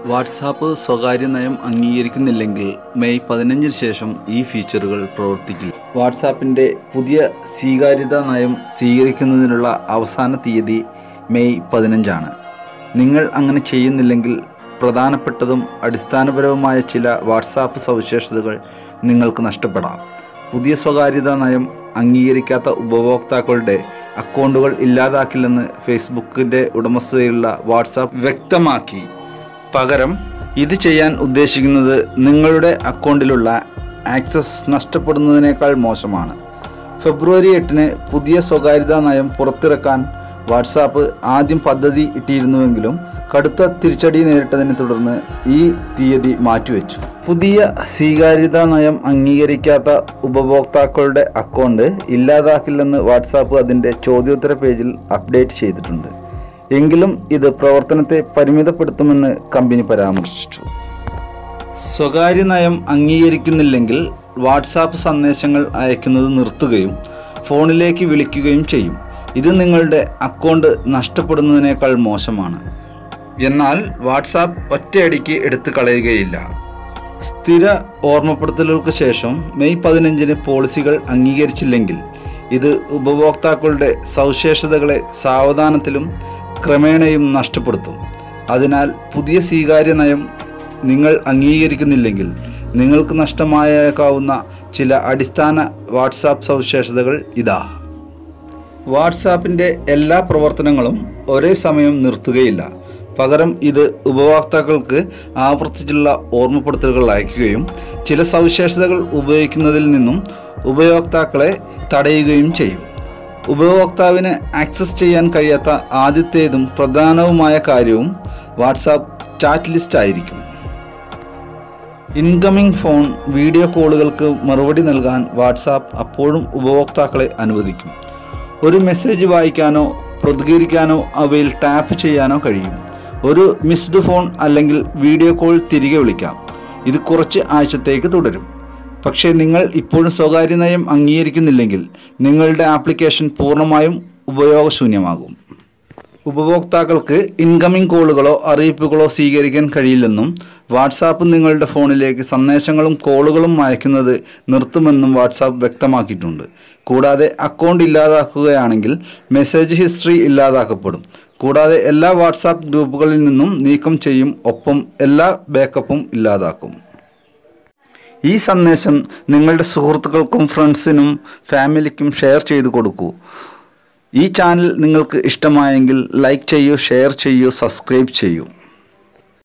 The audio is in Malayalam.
വാട്സാപ്പ് സ്വകാര്യ നയം അംഗീകരിക്കുന്നില്ലെങ്കിൽ മെയ് പതിനഞ്ചിന് ശേഷം ഈ ഫീച്ചറുകൾ പ്രവർത്തിക്കില്ല വാട്സാപ്പിൻ്റെ പുതിയ സ്വീകാര്യതാ നയം സ്വീകരിക്കുന്നതിനുള്ള അവസാന തീയതി മെയ് പതിനഞ്ചാണ് നിങ്ങൾ അങ്ങനെ ചെയ്യുന്നില്ലെങ്കിൽ പ്രധാനപ്പെട്ടതും അടിസ്ഥാനപരവുമായ ചില വാട്സാപ്പ് സവിശേഷതകൾ നിങ്ങൾക്ക് നഷ്ടപ്പെടാം പുതിയ സ്വകാര്യതാ നയം അംഗീകരിക്കാത്ത ഉപഭോക്താക്കളുടെ അക്കൗണ്ടുകൾ ഇല്ലാതാക്കില്ലെന്ന് ഫേസ്ബുക്കിൻ്റെ ഉടമസ്ഥതയിലുള്ള വാട്സാപ്പ് വ്യക്തമാക്കി പകരം ഇത് ചെയ്യാൻ ഉദ്ദേശിക്കുന്നത് നിങ്ങളുടെ അക്കൗണ്ടിലുള്ള ആക്സസ് നഷ്ടപ്പെടുന്നതിനേക്കാൾ മോശമാണ് ഫെബ്രുവരി എട്ടിന് പുതിയ സ്വകാര്യതാ നയം പുറത്തിറക്കാൻ വാട്സാപ്പ് ആദ്യം പദ്ധതി ഇട്ടിരുന്നുവെങ്കിലും കടുത്ത തിരിച്ചടി നേരിട്ടതിനെ തുടർന്ന് ഈ തീയതി മാറ്റിവെച്ചു പുതിയ സ്വീകാര്യതാ നയം അംഗീകരിക്കാത്ത ഉപഭോക്താക്കളുടെ അക്കൗണ്ട് ഇല്ലാതാക്കില്ലെന്ന് വാട്സാപ്പ് അതിൻ്റെ ചോദ്യോത്തര പേജിൽ അപ്ഡേറ്റ് ചെയ്തിട്ടുണ്ട് എങ്കിലും ഇത് പ്രവർത്തനത്തെ പരിമിതപ്പെടുത്തുമെന്ന് കമ്പനി പരാമർശിച്ചു സ്വകാര്യ നയം അംഗീകരിക്കുന്നില്ലെങ്കിൽ വാട്സാപ്പ് സന്ദേശങ്ങൾ അയക്കുന്നത് നിർത്തുകയും ഫോണിലേക്ക് വിളിക്കുകയും ചെയ്യും ഇത് നിങ്ങളുടെ അക്കൗണ്ട് നഷ്ടപ്പെടുന്നതിനേക്കാൾ മോശമാണ് എന്നാൽ വാട്സാപ്പ് ഒറ്റയടിക്ക് എടുത്തു കളയുകയില്ല സ്ഥിര ഓർമ്മപ്പെടുത്തലുകൾക്ക് ശേഷം മെയ് പതിനഞ്ചിന് പോളിസികൾ അംഗീകരിച്ചില്ലെങ്കിൽ ഇത് ഉപഭോക്താക്കളുടെ സവിശേഷതകളെ സാവധാനത്തിലും ക്രമേണയും നഷ്ടപ്പെടുത്തും അതിനാൽ പുതിയ സ്വീകാര്യ നയം നിങ്ങൾ അംഗീകരിക്കുന്നില്ലെങ്കിൽ നിങ്ങൾക്ക് നഷ്ടമായേക്കാവുന്ന ചില അടിസ്ഥാന വാട്സാപ്പ് സവിശേഷതകൾ ഇതാ വാട്സാപ്പിൻ്റെ എല്ലാ പ്രവർത്തനങ്ങളും ഒരേ സമയം നിർത്തുകയില്ല പകരം ഇത് ഉപഭോക്താക്കൾക്ക് ആവർത്തിച്ചുള്ള ഓർമ്മപ്പെടുത്തലുകൾ അയക്കുകയും ചില സവിശേഷതകൾ ഉപയോഗിക്കുന്നതിൽ നിന്നും ഉപയോക്താക്കളെ തടയുകയും ചെയ്യും ഉപഭോക്താവിന് ആക്സസ് ചെയ്യാൻ കഴിയാത്ത ആദ്യത്തേതും പ്രധാനവുമായ കാര്യവും വാട്സാപ്പ് ചാറ്റ് ലിസ്റ്റ് ആയിരിക്കും ഇൻകമിംഗ് ഫോൺ വീഡിയോ കോളുകൾക്ക് മറുപടി നൽകാൻ വാട്സാപ്പ് അപ്പോഴും ഉപഭോക്താക്കളെ അനുവദിക്കും ഒരു മെസ്സേജ് വായിക്കാനോ പ്രതികരിക്കാനോ അവയിൽ ടാപ്പ് ചെയ്യാനോ കഴിയും ഒരു മിസ്ഡ് ഫോൺ അല്ലെങ്കിൽ വീഡിയോ കോൾ തിരികെ വിളിക്കാം ഇത് കുറച്ച് ആഴ്ചത്തേക്ക് തുടരും പക്ഷേ നിങ്ങൾ ഇപ്പോഴും സ്വകാര്യ നയം അംഗീകരിക്കുന്നില്ലെങ്കിൽ നിങ്ങളുടെ ആപ്ലിക്കേഷൻ പൂർണ്ണമായും ഉപയോഗശൂന്യമാകും ഉപഭോക്താക്കൾക്ക് ഇൻകമിംഗ് കോളുകളോ അറിയിപ്പുകളോ സ്വീകരിക്കാൻ കഴിയില്ലെന്നും വാട്സാപ്പ് നിങ്ങളുടെ ഫോണിലേക്ക് സന്ദേശങ്ങളും കോളുകളും അയക്കുന്നത് നിർത്തുമെന്നും വാട്സാപ്പ് വ്യക്തമാക്കിയിട്ടുണ്ട് കൂടാതെ അക്കൗണ്ട് ഇല്ലാതാക്കുകയാണെങ്കിൽ മെസ്സേജ് ഹിസ്റ്ററി ഇല്ലാതാക്കപ്പെടും കൂടാതെ എല്ലാ വാട്സാപ്പ് ഗ്രൂപ്പുകളിൽ നിന്നും നീക്കം ചെയ്യും ഒപ്പം എല്ലാ ബാക്കപ്പും ഇല്ലാതാക്കും ഈ സന്ദേശം നിങ്ങളുടെ സുഹൃത്തുക്കൾക്കും ഫ്രണ്ട്സിനും ഫാമിലിക്കും ഷെയർ ചെയ്തു കൊടുക്കൂ ഈ ചാനൽ നിങ്ങൾക്ക് ഇഷ്ടമായെങ്കിൽ ലൈക്ക് ചെയ്യൂ ഷെയർ ചെയ്യൂ സബ്സ്ക്രൈബ് ചെയ്യൂ